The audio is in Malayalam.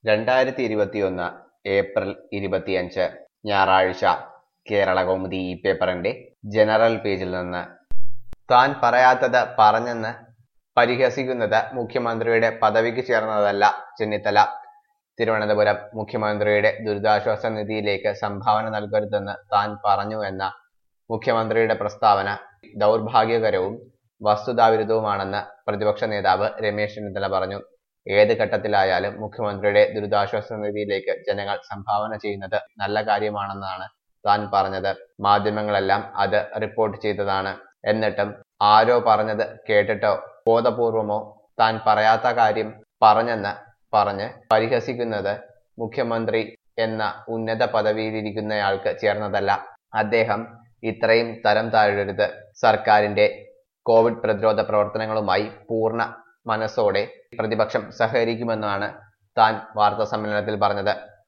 രണ്ടായിരത്തി ഇരുപത്തിയൊന്ന് ഏപ്രിൽ ഇരുപത്തിയഞ്ച് ഞായറാഴ്ച കേരള കൗമുദി ഈ പേപ്പറിന്റെ ജനറൽ പേജിൽ നിന്ന് താൻ പറയാത്തത് പറഞ്ഞെന്ന് പരിഹസിക്കുന്നത് മുഖ്യമന്ത്രിയുടെ പദവിക്ക് ചേർന്നതല്ല ചെന്നിത്തല തിരുവനന്തപുരം മുഖ്യമന്ത്രിയുടെ ദുരിതാശ്വാസ നിധിയിലേക്ക് സംഭാവന നൽകരുതെന്ന് താൻ പറഞ്ഞു എന്ന മുഖ്യമന്ത്രിയുടെ പ്രസ്താവന ദൗർഭാഗ്യകരവും വസ്തുതാവിരുദ്ധവുമാണെന്ന് പ്രതിപക്ഷ നേതാവ് രമേശ് ചെന്നിത്തല പറഞ്ഞു ഏത് ഘട്ടത്തിലായാലും മുഖ്യമന്ത്രിയുടെ ദുരിതാശ്വാസ നിധിയിലേക്ക് ജനങ്ങൾ സംഭാവന ചെയ്യുന്നത് നല്ല കാര്യമാണെന്നാണ് താൻ പറഞ്ഞത് മാധ്യമങ്ങളെല്ലാം അത് റിപ്പോർട്ട് ചെയ്തതാണ് എന്നിട്ടും ആരോ പറഞ്ഞത് കേട്ടിട്ടോ ബോധപൂർവമോ താൻ പറയാത്ത കാര്യം പറഞ്ഞെന്ന് പറഞ്ഞ് പരിഹസിക്കുന്നത് മുഖ്യമന്ത്രി എന്ന ഉന്നത പദവിയിലിരിക്കുന്നയാൾക്ക് ചേർന്നതല്ല അദ്ദേഹം ഇത്രയും തരം താഴരുത് സർക്കാരിന്റെ കോവിഡ് പ്രതിരോധ പ്രവർത്തനങ്ങളുമായി പൂർണ്ണ മനസ്സോടെ പ്രതിപക്ഷം സഹകരിക്കുമെന്നാണ് താൻ വാർത്താ സമ്മേളനത്തിൽ പറഞ്ഞത്